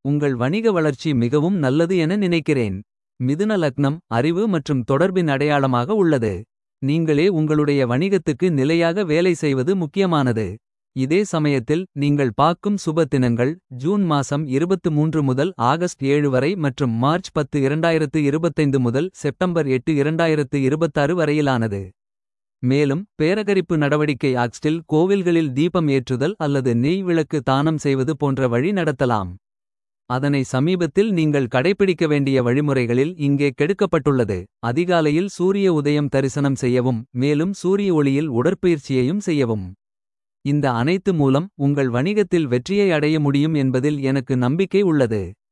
உங்கள் வணிக வளர்ச்சி மிகவும் நல்லது என நினைக்கிறேன். மிதுன லக்னம் அறிவு மற்றும் தொடர்பின் அடையாளமாக உள்ளது. நீங்களே உங்களுடைய வணிகத்துக்கு நிலையாக வேலை செய்வது முக்கியமானது. இதே சமயத்தில் நீங்கள் பார்க்கும் சுப தினங்கள் ஜூன் மாசம் 23 முதல் ஆகஸ்ட் 7 வரை மற்றும் மார்ச் 10 2025 முதல் செப்டம்பர் 8 2026 வரையிலானது. மேலும் பேரகரிப்பு நடவடிக்கை ஆக்ஸ்டில் கோவில்களில் தீபம் ஏற்றுதல் அல்லது நெய் விளக்கு தானம் செய்வது போன்ற வழி நடத்தலாம். அதனை சமீபத்தில் நீங்கள் கடைப்பிடிக்க வேண்டிய வழிமுறைகளில் இங்கே கெடுக்கப்பட்டுள்ளது. அதிகாலையில் சூரிய உதயம் தரிசனம் செய்யவும் மேலும் சூரிய ஒளியில் உடற்பயிற்சியையும் செய்யவும். இந்த அனைத்து மூலம் உங்கள் வணிகத்தில் வெற்றியை அடைய முடியும் என்பதில் எனக்கு நம்பிக்கை உள்ளது.